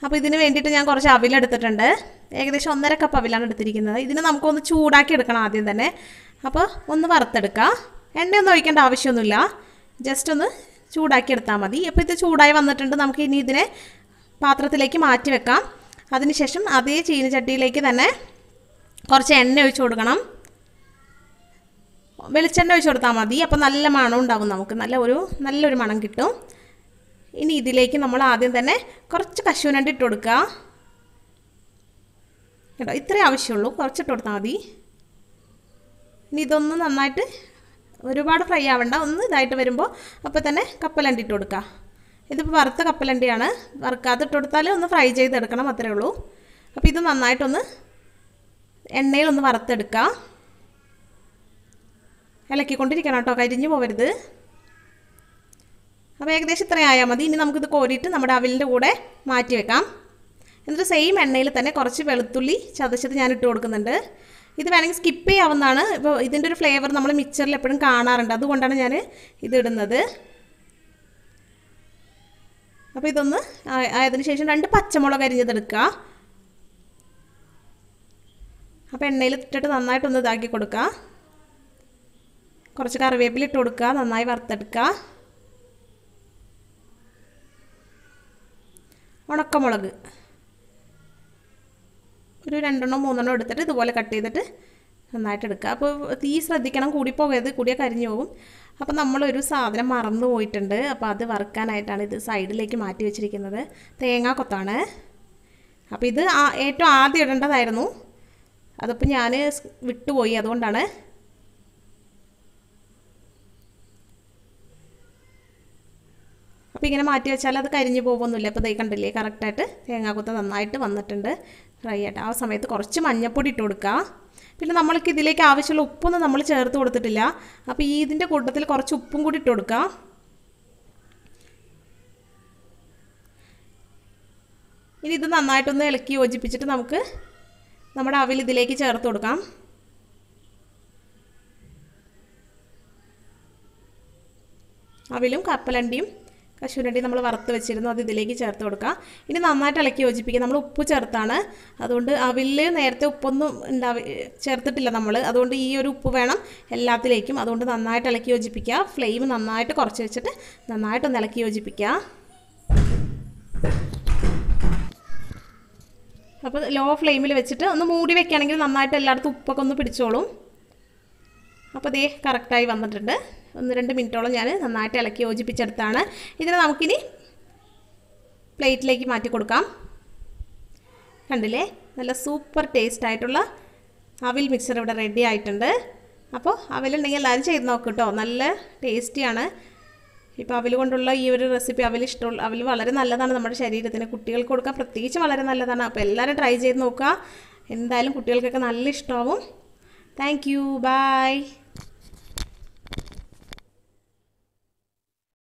അപ്പോൾ ഇതിന് വേണ്ടിയിട്ട് ഞാൻ കുറച്ച് അവിലെടുത്തിട്ടുണ്ട് ഏകദേശം ഒന്നര കപ്പ് അവിലാണ് എടുത്തിരിക്കുന്നത് ഇതിന് നമുക്കൊന്ന് ചൂടാക്കി എടുക്കണം ആദ്യം തന്നെ അപ്പോൾ ഒന്ന് വറുത്തെടുക്കാം എണ്ണയൊന്നും ഒഴിക്കേണ്ട ആവശ്യമൊന്നുമില്ല ജസ്റ്റ് ഒന്ന് ചൂടാക്കി എടുത്താൽ മതി അപ്പോൾ ഇത് ചൂടായി വന്നിട്ടുണ്ട് നമുക്ക് ഇനി ഇതിനെ പാത്രത്തിലേക്ക് മാറ്റി വെക്കാം അതിനുശേഷം അതേ ചീനച്ചട്ടിയിലേക്ക് തന്നെ കുറച്ച് എണ്ണ ഒഴിച്ച് കൊടുക്കണം വെളിച്ചെണ്ണ ഒഴിച്ച് കൊടുത്താൽ മതി അപ്പോൾ നല്ല മണം ഉണ്ടാവും നമുക്ക് നല്ല ഒരു നല്ലൊരു മണം കിട്ടും ഇനി ഇതിലേക്ക് നമ്മൾ ആദ്യം തന്നെ കുറച്ച് കശുവനണ്ടി ഇട്ട് കൊടുക്കുക കേട്ടോ ഇത്രേ ആവശ്യമുള്ളൂ കുറച്ചിട്ട് കൊടുത്താൽ മതി ഇനി ഇതൊന്ന് നന്നായിട്ട് ഒരുപാട് ഫ്രൈ ആവണ്ട ഒന്ന് ഇതായിട്ട് വരുമ്പോൾ അപ്പോൾ തന്നെ കപ്പലണ്ടി ഇട്ട് കൊടുക്കുക ഇതിപ്പോൾ വറുത്ത കപ്പലണ്ടിയാണ് വറുക്കാതെ ഇട്ട് കൊടുത്താൽ ഒന്ന് ഫ്രൈ ചെയ്തെടുക്കണം അത്രേ ഉള്ളൂ അപ്പോൾ ഇത് നന്നായിട്ടൊന്ന് എണ്ണയിലൊന്ന് വറുത്തെടുക്കുക ഇളക്കിക്കൊണ്ടിരിക്കണം കേട്ടോ കരിഞ്ഞു പോകരുത് അപ്പോൾ ഏകദേശം ഇത്രയും ആയാൽ മതി ഇനി നമുക്കിത് കോരിയിട്ട് നമ്മുടെ അവിലിൻ്റെ കൂടെ മാറ്റി വെക്കാം എന്നിട്ട് സെയിം എണ്ണയിൽ തന്നെ കുറച്ച് വെളുത്തുള്ളി ചതച്ചത് ഞാൻ ഇട്ട് കൊടുക്കുന്നുണ്ട് ഇത് വേണമെങ്കിൽ സ്കിപ്പ് ചെയ്യാവുന്നതാണ് ഇപ്പോൾ ഇതിൻ്റെ ഒരു ഫ്ലേവർ നമ്മൾ മിക്സറിൽ എപ്പോഴും കാണാറുണ്ട് അതുകൊണ്ടാണ് ഞാൻ ഇത് ഇടുന്നത് അപ്പോൾ ഇതൊന്ന് ആ- ആയതിനു ശേഷം രണ്ട് പച്ചമുളക് അരിഞ്ഞതെടുക്കുക അപ്പോൾ എണ്ണയിൽ ഇട്ടിട്ട് നന്നായിട്ടൊന്ന് ഇതാക്കി കൊടുക്കുക കുറച്ച് കറിവേപ്പില ഇട്ട് കൊടുക്കുക നന്നായി വറുത്തെടുക്കുക ഉണക്കമുളക് ഒരു രണ്ടെണ്ണോ മൂന്നെണ്ണോ എടുത്തിട്ട് ഇതുപോലെ കട്ട് ചെയ്തിട്ട് നന്നായിട്ട് എടുക്കുക അപ്പോൾ തീ ശ്രദ്ധിക്കണം കൂടിപ്പോകരുത് കൂടിയാൽ കരിഞ്ഞു പോകും അപ്പോൾ നമ്മളൊരു സാധനം മറന്നു പോയിട്ടുണ്ട് അപ്പോൾ അത് വറുക്കാനായിട്ടാണ് ഇത് സൈഡിലേക്ക് മാറ്റി വെച്ചിരിക്കുന്നത് തേങ്ങാ കൊത്താണ് അപ്പോൾ ഇത് ആ- ഏറ്റവും ആദ്യം ഇടേണ്ടതായിരുന്നു അതിപ്പോൾ ഞാൻ വിട്ടുപോയി അതുകൊണ്ടാണ് അപ്പോൾ ഇങ്ങനെ മാറ്റി വെച്ചാൽ അത് കരിഞ്ഞു പോകുമൊന്നുമില്ല അപ്പോൾ ദൈ കണ്ടില്ലേ കറക്റ്റായിട്ട് തേങ്ങാക്കൊത്ത് നന്നായിട്ട് വന്നിട്ടുണ്ട് ഫ്രൈ ആയിട്ട് ആ സമയത്ത് കുറച്ച് മഞ്ഞൾപ്പൊടി ഇട്ട് കൊടുക്കുക പിന്നെ നമ്മൾക്ക് ഇതിലേക്ക് ആവശ്യമുള്ള ഉപ്പൊന്നും നമ്മൾ ചേർത്ത് കൊടുത്തിട്ടില്ല അപ്പോൾ ഈ ഇതിൻ്റെ കൂട്ടത്തിൽ കുറച്ച് ഉപ്പും കൂടി ഇട്ട് കൊടുക്കുക ഇനി ഇത് നന്നായിട്ടൊന്ന് ഇളക്കി യോജിപ്പിച്ചിട്ട് നമുക്ക് നമ്മുടെ അവിൽ ഇതിലേക്ക് ചേർത്ത് കൊടുക്കാം അവിലും കപ്പലണ്ടിയും കശുവണ്ടി നമ്മൾ വറുത്ത് വെച്ചിരുന്നു അത് ഇതിലേക്ക് ചേർത്ത് കൊടുക്കുക ഇനി നന്നായിട്ട് ഇളക്കി യോജിപ്പിക്കുക നമ്മൾ ഉപ്പ് ചേർത്താണ് അതുകൊണ്ട് അവിൽ നേരത്തെ ഉപ്പൊന്നും ഉണ്ടാവി ചേർത്തിട്ടില്ല നമ്മൾ അതുകൊണ്ട് ഈ ഒരു ഉപ്പ് വേണം എല്ലാത്തിലേക്കും അതുകൊണ്ട് നന്നായിട്ട് ഇളക്കി യോജിപ്പിക്കുക ഫ്ലെയിം നന്നായിട്ട് കുറച്ച് വെച്ചിട്ട് നന്നായിട്ടൊന്ന് ഇളക്കി യോജിപ്പിക്കുക അപ്പോൾ ലോ ഫ്ലെയിമിൽ വെച്ചിട്ട് ഒന്ന് മൂടി വെക്കുകയാണെങ്കിൽ നന്നായിട്ട് എല്ലായിടത്തും ഉപ്പൊക്കെ ഒന്ന് പിടിച്ചോളും അപ്പോൾ ദേ കറക്റ്റായി വന്നിട്ടുണ്ട് ഒന്ന് രണ്ട് മിനിറ്റോളം ഞാൻ നന്നായിട്ട് ഇളക്കി യോജിപ്പിച്ചെടുത്താണ് ഇതിനെ നമുക്കിനി പ്ലേറ്റിലേക്ക് മാറ്റി കൊടുക്കാം കണ്ടില്ലേ നല്ല സൂപ്പർ ടേസ്റ്റ് ആയിട്ടുള്ള അവിൽ മിക്സർ ഇവിടെ റെഡി ആയിട്ടുണ്ട് അപ്പോൾ അവലുണ്ടെങ്കിൽ എല്ലാവരും ചെയ്ത് നോക്കും കേട്ടോ നല്ല ടേസ്റ്റിയാണ് ഇപ്പോൾ അവൽ കൊണ്ടുള്ള ഈ ഒരു റെസിപ്പി അവൽ ഇഷ്ടമുള്ള അവൽ വളരെ നല്ലതാണ് നമ്മുടെ ശരീരത്തിന് കുട്ടികൾക്ക് കൊടുക്കാൻ പ്രത്യേകിച്ച് വളരെ നല്ലതാണ് അപ്പോൾ എല്ലാവരും ട്രൈ ചെയ്ത് നോക്കുക എന്തായാലും കുട്ടികൾക്കൊക്കെ നല്ല ഇഷ്ടമാവും താങ്ക് യു ബൈ